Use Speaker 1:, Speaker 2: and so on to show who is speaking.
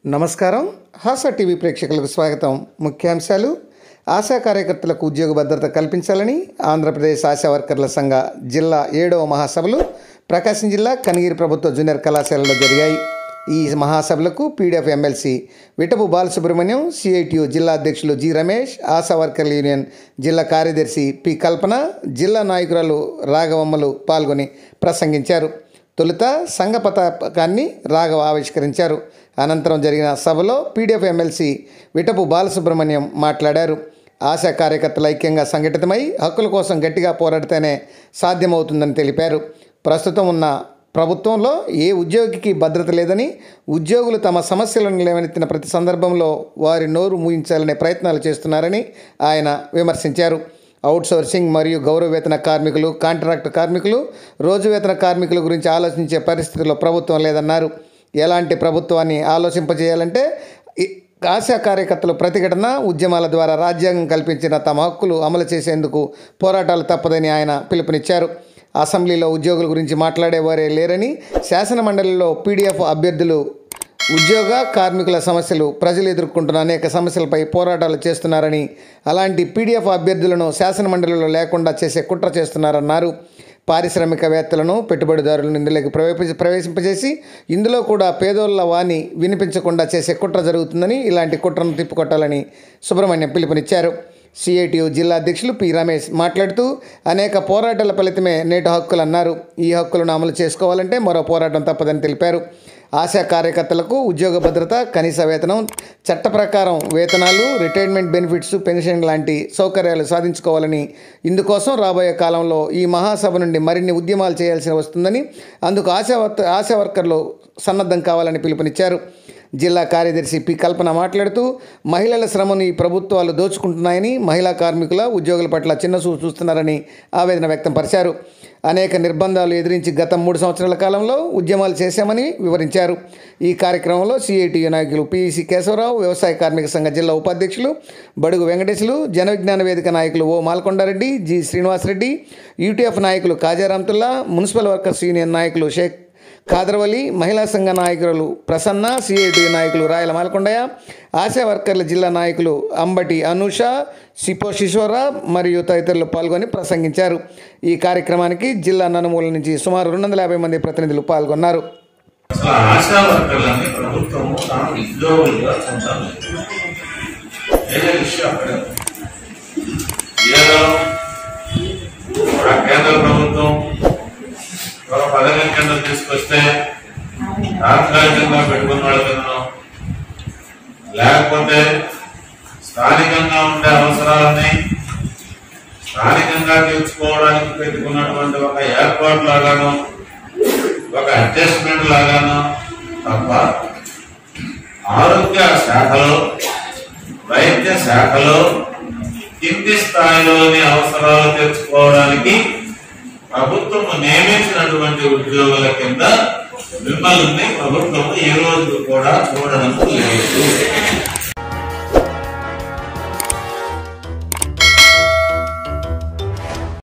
Speaker 1: నమస్కారం హాస టీవీ ప్రేక్షకులకు స్వాగతం ముఖ్యాంశాలు ఆశా కార్యకర్తలకు ఉద్యోగ భద్రత కల్పించాలని ఆంధ్రప్రదేశ్ ఆశా వర్కర్ల సంఘ జిల్లా ఏడవ మహాసభలు ప్రకాశం జిల్లా కనిగిరి ప్రభుత్వ జూనియర్ కళాశాలలో జరిగాయి ఈ మహాసభలకు PDF MLC Vitapu Balasubrahmanyam CITU జిల్లా అధ్యక్షులు జి రమేష్ ఆశా వర్కర్ల యూనియన్ జిల్లా కార్యదర్శి పి కల్పన జిల్లా నాయకురాలు రాఘవమ్మలు పాల్గొని ప్రసంగించారు తొలుత సంఘ పతాకాన్ని రాఘవ ఆవిష్కరించారు అనంతరం జరిగిన సభలో పీడీఎఫ్ ఎమ్మెల్సీ విటపు బాలసుబ్రహ్మణ్యం మాట్లాడారు ఆశా కార్యకర్తలు ఐక్యంగా సంఘటితమై హక్కుల కోసం గట్టిగా పోరాడితేనే సాధ్యమవుతుందని తెలిపారు ప్రస్తుతం ఉన్న ప్రభుత్వంలో ఏ ఉద్యోగికి భద్రత లేదని ఉద్యోగులు తమ సమస్యలను లేవనెత్తిన ప్రతి సందర్భంలో వారి నోరు మూయించాలనే ప్రయత్నాలు చేస్తున్నారని ఆయన విమర్శించారు అవుట్సోర్సింగ్ మరియు గౌరవ వేతన కార్మికులు కాంట్రాక్ట్ కార్మికులు రోజు వేతన కార్మికుల గురించి ఆలోచించే పరిస్థితిలో ప్రభుత్వం లేదన్నారు ఎలాంటి ప్రభుత్వాన్ని ఆలోచింపజేయాలంటే ఈ ఆశా కార్యకర్తలు ప్రతిఘటన ఉద్యమాల ద్వారా రాజ్యాంగం కల్పించిన తమ హక్కులు అమలు చేసేందుకు పోరాటాలు తప్పదని ఆయన పిలుపునిచ్చారు అసెంబ్లీలో ఉద్యోగుల గురించి మాట్లాడేవారే లేరని శాసనమండలిలో పీడీఎఫ్ అభ్యర్థులు ఉద్యోగ కార్మికుల సమస్యలు ప్రజలు ఎదుర్కొంటున్న అనేక సమస్యలపై పోరాటాలు చేస్తున్నారని అలాంటి పీడీఎఫ్ అభ్యర్థులను శాసనమండలిలో లేకుండా చేసే కుట్ర చేస్తున్నారన్నారు పారిశ్రామికవేత్తలను పెట్టుబడిదారులను ఇందులోకి ప్రవేశ ప్రవేశింపజేసి ఇందులో కూడా పేదోళ్ళ వాణి వినిపించకుండా చేసే కుట్ర జరుగుతుందని ఇలాంటి కుట్రను తిప్పుకొట్టాలని సుబ్రహ్మణ్యం పిలుపునిచ్చారు సిఐటియు జిల్లా అధ్యక్షులు పి రమేష్ మాట్లాడుతూ అనేక పోరాటాల ఫలితమే నేటి హక్కులు అన్నారు ఈ హక్కులను అమలు చేసుకోవాలంటే మరో పోరాటం తప్పదని తెలిపారు ఆశా కార్యకర్తలకు ఉద్యోగ భద్రత కనీస వేతనం చట్ట ప్రకారం వేతనాలు రిటైర్మెంట్ బెనిఫిట్స్ పెన్షన్ లాంటి సౌకర్యాలు సాధించుకోవాలని ఇందుకోసం రాబోయే కాలంలో ఈ మహాసభ నుండి మరిన్ని ఉద్యమాలు చేయాల్సి వస్తుందని అందుకు ఆశా వర్త ఆశా వర్కర్లు సన్నద్ధం కావాలని పిలుపునిచ్చారు జిల్లా కార్యదర్శి పి కల్పన మాట్లాడుతూ మహిళల శ్రమను ఈ ప్రభుత్వాలు దోచుకుంటున్నాయని మహిళా కార్మికుల ఉద్యోగుల పట్ల చిన్న చూపు చూస్తున్నారని ఆవేదన వ్యక్తం పరిచారు అనేక నిర్బంధాలు ఎదిరించి గత మూడు సంవత్సరాల కాలంలో ఉద్యమాలు చేశామని వివరించారు ఈ కార్యక్రమంలో సిఐటియు నాయకులు పిఈసి కేశవరావు వ్యవసాయ కార్మిక సంఘ జిల్లా ఉపాధ్యక్షులు బడుగు వెంకటేశులు జన విజ్ఞాన వేదిక నాయకులు ఓ మాల్కొండారెడ్డి జి శ్రీనివాసరెడ్డి యూటీఎఫ్ నాయకులు కాజారాంతుల్లా మున్సిపల్ వర్కర్స్ యూనియన్ నాయకులు షేక్ కాదరవలి మహిళా సంఘ నాయకులు ప్రసన్న సిఐటి నాయకులు రాయల మాలకొండయ్య ఆశా వర్కర్ల జిల్లా నాయకులు అంబటి అనూష సిపో శిశోరా మరియు తదితరులు పాల్గొని ప్రసంగించారు ఈ కార్యక్రమానికి జిల్లా నలుమూల నుంచి సుమారు రెండు వందల యాభై మంది ప్రతినిధులు పాల్గొన్నారు
Speaker 2: అసలు ఆశా వర్కర్లని ప్రభుత్వము తాను ఉద్యోగులుగా చూడాలి ఏదే విషయం అక్కడ ఏదో ఆ కేంద్ర ప్రభుత్వం ఒక పథకం కింద తీసుకొస్తే తాత్కాలికంగా పెట్టుకున్న వాళ్ళ కిందనో లేకపోతే స్థానికంగా ఉండే అవసరాలని స్థానికంగా తీర్చుకోవడానికి పెట్టుకున్నటువంటి ఒక ఏర్పాటు లాగాను ఒక అడ్జస్ట్మెంట్ లాగాను తప్ప ఆరోగ్య శాఖలో వైద్య శాఖలో కింది స్థాయిలోని అవసరాలు తెచ్చుకోవడానికి ప్రభుత్వం నియమించినటువంటి ఉద్యోగుల కింద మిమ్మల్ని ప్రభుత్వం ఈ రోజు కూడా చూడడం లేదు